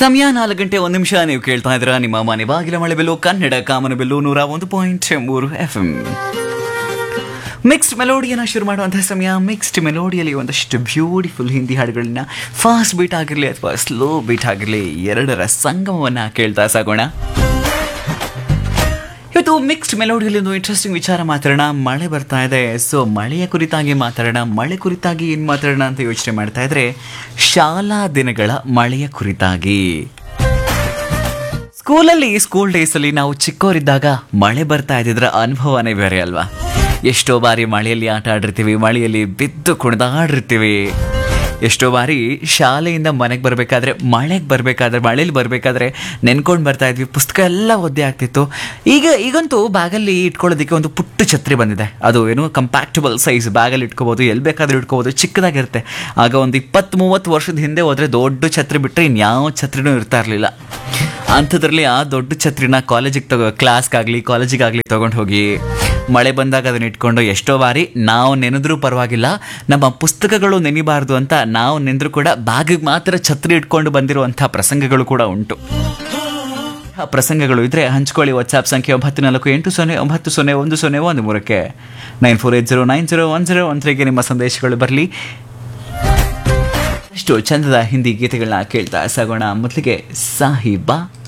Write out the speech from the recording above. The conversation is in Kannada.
ಸಮಯ ನಾಲ್ಕು ಗಂಟೆ ಒಂದು ನಿಮಿಷ ನೀವು ಕೇಳ್ತಾ ಇದ್ರ ನಿಮ್ಮ ಮನೆ ಬಾಗಿಲ ಮಳೆ ಬೆಲ್ಲು ಕನ್ನಡ ಕಾಮನ ಬೆಲ್ಲು ನೂರ ಒಂದು ಪಾಯಿಂಟ್ ಮೂರು ಎಫ್ ಎಂ ಮಿಕ್ಸ್ಡ್ ಮೆಲೋಡಿಯನ್ನು ಶುರು ಮಾಡುವಂತಹ ಸಮಯ ಮಿಕ್ಸ್ಡ್ ಮೆಲೋಡಿಯಲ್ಲಿ ಒಂದಷ್ಟು ಬ್ಯೂಟಿಫುಲ್ ಹಿಂದಿ ಹಾಡುಗಳನ್ನ ಫಾಸ್ಟ್ ಬೀಟ್ ಆಗಿರಲಿ ಅಥವಾ ಸ್ಲೋ ಬೀಟ್ ಆಗಿರಲಿ ಎರಡರ ಸಂಗಮವನ್ನು ಕೇಳ್ತಾ ಸಾಗೋಣ ಇವತ್ತು ಮಿಕ್ಸ್ಡ್ ಮೆಲೋಡಿಯಲ್ಲಿ ಒಂದು ಇಂಟ್ರೆಸ್ಟಿಂಗ್ ವಿಚಾರ ಮಾತಾಡೋಣ ಮಳೆ ಬರ್ತಾ ಇದೆ ಸೊ ಮಳೆಯ ಕುರಿತಾಗಿ ಮಾತಾಡೋಣ ಮಳೆ ಕುರಿತಾಗಿ ಏನು ಮಾತಾಡೋಣ ಅಂತ ಯೋಚನೆ ಮಾಡ್ತಾ ಇದ್ರೆ ಶಾಲಾ ದಿನಗಳ ಮಳೆಯ ಕುರಿತಾಗಿ ಸ್ಕೂಲಲ್ಲಿ ಸ್ಕೂಲ್ ಡೇಸಲ್ಲಿ ನಾವು ಚಿಕ್ಕವರಿದ್ದಾಗ ಮಳೆ ಬರ್ತಾ ಇದ್ದಿದ್ರ ಅನುಭವನೇ ಬೇರೆ ಅಲ್ವಾ ಎಷ್ಟೋ ಬಾರಿ ಮಳೆಯಲ್ಲಿ ಆಟ ಆಡಿರ್ತೀವಿ ಮಳೆಯಲ್ಲಿ ಬಿದ್ದು ಕುಣಿದಾಡಿರ್ತೀವಿ ಎಷ್ಟೋ ಬಾರಿ ಶಾಲೆಯಿಂದ ಮನೆಗೆ ಬರಬೇಕಾದ್ರೆ ಮಳೆಗೆ ಬರಬೇಕಾದ್ರೆ ಮಳೇಲಿ ಬರಬೇಕಾದ್ರೆ ನೆನ್ಕೊಂಡು ಬರ್ತಾ ಇದ್ವಿ ಪುಸ್ತಕ ಎಲ್ಲ ಒದ್ದೆ ಆಗ್ತಿತ್ತು ಈಗ ಈಗಂತೂ ಬ್ಯಾಗಲ್ಲಿ ಇಟ್ಕೊಳ್ಳೋದಕ್ಕೆ ಒಂದು ಪುಟ್ಟ ಛತ್ರಿ ಬಂದಿದೆ ಅದು ಏನು ಕಂಪ್ಯಾಕ್ಟಬಲ್ ಸೈಜ್ ಬ್ಯಾಗಲ್ಲಿ ಇಟ್ಕೋಬೋದು ಎಲ್ಲಿ ಬೇಕಾದ್ರೂ ಇಟ್ಕೋಬೋದು ಚಿಕ್ಕದಾಗಿರುತ್ತೆ ಆಗ ಒಂದು ಇಪ್ಪತ್ತ್ ಮೂವತ್ತು ವರ್ಷದ ಹಿಂದೆ ಹೋದ್ರೆ ದೊಡ್ಡ ಛತ್ರಿ ಬಿಟ್ಟರೆ ಇನ್ಯಾವ ಛತ್ರಿನೂ ಇರ್ತಾ ಇರಲಿಲ್ಲ ಅಂಥದ್ರಲ್ಲಿ ಆ ದೊಡ್ಡ ಛತ್ರಿನ ಕಾಲೇಜಿಗೆ ತಗೋ ಕ್ಲಾಸ್ಗಾಗಲಿ ಕಾಲೇಜಿಗಾಗಲಿ ತೊಗೊಂಡು ಹೋಗಿ ಮಳೆ ಬಂದಾಗ ಅದನ್ನ ಇಟ್ಕೊಂಡು ಎಷ್ಟೋ ಬಾರಿ ನಾವು ನೆನೆದ್ರೂ ಪರವಾಗಿಲ್ಲ ನಮ್ಮ ಪುಸ್ತಕಗಳು ನೆನಿಬಾರ್ದು ಅಂತ ನಾವು ನೆಂದರೂ ಕೂಡ ಬ್ಯಾಗಿಗೆ ಮಾತ್ರ ಛತ್ರಿ ಇಟ್ಕೊಂಡು ಬಂದಿರುವಂಥ ಪ್ರಸಂಗಗಳು ಕೂಡ ಉಂಟು ಆ ಪ್ರಸಂಗಗಳು ಇದ್ರೆ ಹಂಚ್ಕೊಳ್ಳಿ ವಾಟ್ಸ್ಆಪ್ ಸಂಖ್ಯೆ ಒಂಬತ್ತು ನಾಲ್ಕು ಎಂಟು ಸೊನ್ನೆ ಒಂಬತ್ತು ಸೊನ್ನೆ ಒಂದು ಸೊನ್ನೆ ಒಂದು ಮೂರಕ್ಕೆ nine four eight zero nine zero one zero one ತ್ರೀಗೆ ನಿಮ್ಮ ಸಂದೇಶಗಳು ಬರಲಿ ಅಷ್ಟು ಚಂದದ ಹಿಂದಿ ಗೀತೆಗಳನ್ನ ಕೇಳ್ತಾ ಸಾಗೋಣ ಮೊದಲಿಗೆ ಸಾಹಿಬಾ